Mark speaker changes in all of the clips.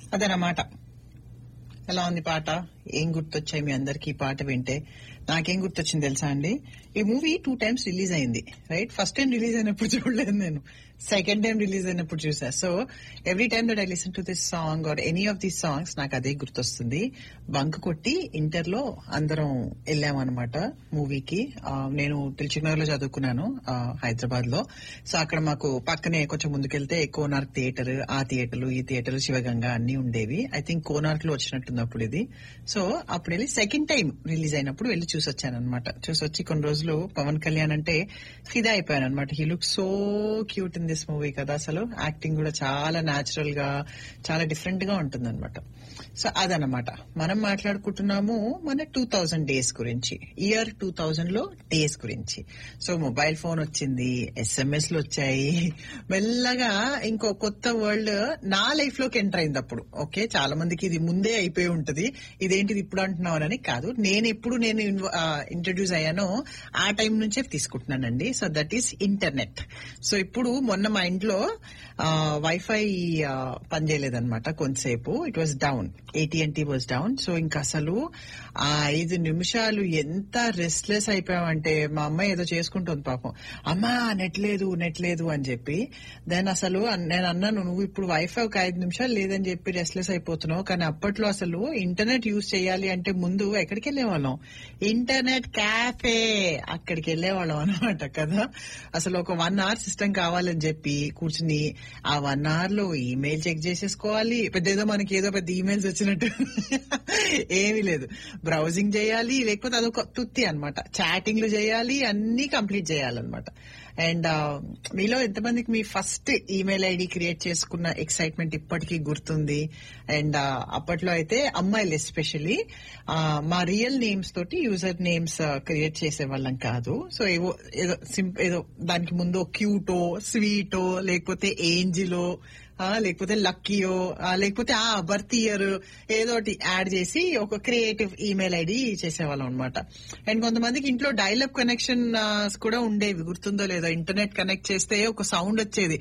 Speaker 1: అదనమాట ఎలా ఉంది పాట ఏం గుర్తొచ్చాయి మీ అందరికి ఈ పాట వింటే నాకేం గుర్తొచ్చింది తెలుసా అండి ఈ మూవీ టూ టైమ్స్ రిలీజ్ అయింది రైట్ ఫస్ట్ టైం రిలీజ్ అయినప్పుడు చూడలేదు నేను సెకండ్ టైం రిలీజ్ అయినప్పుడు చూసా so every time that I listen to this song or any of these songs నాకు అదే గుర్తొస్తుంది బంక్ కొట్టి ఇంటర్ లో అందరం వెళ్ళామన్నమాట మూవీకి నేను తిరుచినగర్ లో చదువుకున్నాను హైదరాబాద్ లో సో అక్కడ మాకు పక్కనే కొంచెం ముందుకెళ్తే కోనార్క్ థియేటర్ ఆ థియేటర్ ఈ థియేటర్ శివగంగా అన్ని ఉండేవి ఐ థింక్ కోనార్క్ లో వచ్చినట్టుంది అప్పుడు ఇది సో అప్పుడు వెళ్ళి సెకండ్ టైం రిలీజ్ అయినప్పుడు వెళ్ళి చూసి వచ్చాను అనమాట చూసి వచ్చి కొన్ని రోజులు పవన్ కళ్యాణ్ అంటే ఫిదా అయిపోయాను అనమాట he look so cute in this movie కదా అసలు యాక్టింగ్ కూడా చాలా న్యాచురల్ గా చాలా డిఫరెంట్ గా ఉంటుంది అనమాట సో అదనమాట మనం మాట్లాడుకుంటున్నాము మన టూ థౌజండ్ డేస్ గురించి ఇయర్ టూ థౌజండ్ లో డేస్ గురించి సో మొబైల్ ఫోన్ వచ్చింది ఎస్ఎంఎస్ లు వచ్చాయి మెల్లగా ఇంకో కొత్త వరల్డ్ నా లైఫ్ లోకి ఎంటర్ అయింది అప్పుడు ఓకే చాలా మందికి ఇది ముందే అయిపోయి ఉంటది ఇదేంటిది ఇప్పుడు అంటున్నావు అని కాదు నేను ఎప్పుడు నేను ఇంట్రడ్యూస్ అయ్యానో ఆ టైం నుంచే తీసుకుంటున్నానండి so that is internet so ఇప్పుడు మొన్న మా ఇంట్లో వైఫై పనిచేయలేదన్నమాట కొంతసేపు it was down AT and T was down so ఇంకా అసలు ఆ ఐదు నిమిషాలు ఎంత రెస్ట్లెస్ అయిపోయామంటే మా అమ్మ ఏదో చేసుకుంటుంది పాపం అమ్మా నెట్ లేదు నెట్ లేదు అని చెప్పి దెన్ అసలు నేను అన్నాను నువ్వు ఇప్పుడు వైఫై ఒక ఐదు నిమిషాలు లేదని చెప్పి రెస్ట్లెస్ అయిపోతున్నావు కానీ అప్పట్లో అసలు ఇంటర్నెట్ యూజ్ చేయాలి అంటే ముందు ఎక్కడికి వెళ్ళేవాళ్ళం ఇంటర్నెట్ క్యాఫే అక్కడికి వెళ్ళేవాళ్ళం అనమాట కదా అసలు ఒక వన్ అవర్ సిస్టమ్ కావాలని చెప్పి కూర్చుని ఆ వన్ అవర్ లో ఈమెయిల్ చెక్ చేసేసుకోవాలి పెద్ద ఏదో మనకి ఏదో పెద్ద ఈమెయిల్స్ వచ్చినట్టు ఏమీ లేదు బ్రౌజింగ్ చేయాలి లేకపోతే అదొక తుత్తి అనమాట చాటింగ్లు చేయాలి అన్ని కంప్లీట్ చేయాలన్నమాట అండ్ మీలో ఎంతమందికి మీ ఫస్ట్ ఈమెయిల్ ఐడి క్రియేట్ చేసుకున్న ఎక్సైట్మెంట్ ఇప్పటికీ గుర్తుంది అండ్ అప్పట్లో అయితే అమ్మాయిలు ఎస్పెషలీ మా రియల్ నేమ్స్ తోటి యూజర్ నేమ్స్ క్రియేట్ చేసే వాళ్ళం కాదు సో ఏవో ఏదో సింపుల్ ఏదో దానికి ముందు క్యూటో స్వీటో లేకపోతే ఏంజిలో లేకపోతే లక్కీయో లేకపోతే ఆ బర్త్ ఇయర్ ఏదో ఒకటి యాడ్ చేసి ఒక క్రియేటివ్ ఈమెయిల్ ఐడి చేసేవాళ్ళం అనమాట అండ్ కొంతమందికి ఇంట్లో డైలప్ కనెక్షన్ కూడా ఉండేవి గుర్తుందో లేదో ఇంటర్నెట్ కనెక్ట్ చేస్తే ఒక సౌండ్ వచ్చేది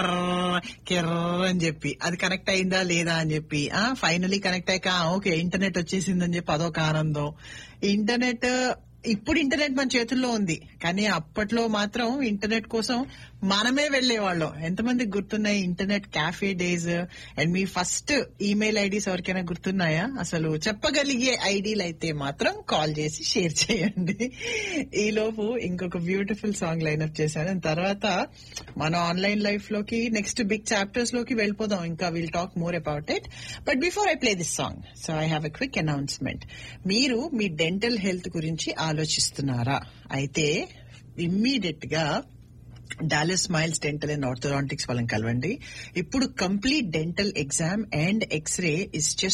Speaker 1: కెర్ర అని చెప్పి అది కనెక్ట్ అయిందా లేదా అని చెప్పి ఆ ఫైనలీ కనెక్ట్ అయ్యాక ఓకే ఇంటర్నెట్ వచ్చేసిందని చెప్పి అదొక ఆనందం ఇంటర్నెట్ ఇప్పుడు ఇంటర్నెట్ మన చేతుల్లో ఉంది కానీ అప్పట్లో మాత్రం ఇంటర్నెట్ కోసం మనమే వెళ్లేవాళ్ళం ఎంతమందికి గుర్తున్నాయి ఇంటర్నెట్ క్యాఫే డేస్ అండ్ మీ ఫస్ట్ ఈమెయిల్ ఐడీస్ ఎవరికైనా గుర్తున్నాయా అసలు చెప్పగలిగే ఐడీలు అయితే మాత్రం కాల్ చేసి షేర్ చేయండి ఈ లోపు ఇంకొక బ్యూటిఫుల్ సాంగ్ లైన్అప్ చేశాను తర్వాత మన ఆన్లైన్ లైఫ్ లోకి నెక్స్ట్ బిగ్ చాప్టర్స్ లోకి వెళ్ళిపోదాం ఇంకా will talk more about it but before I play this song so I have a quick announcement మీరు మీ డెంటల్ హెల్త్ గురించి ఆలోచిస్తున్నారా అయితే ఇమ్మీడియట్ గా Dallas smiles dental and orthodontics వాళ్ళని కలవండి ఇప్పుడు complete dental exam and x ray is just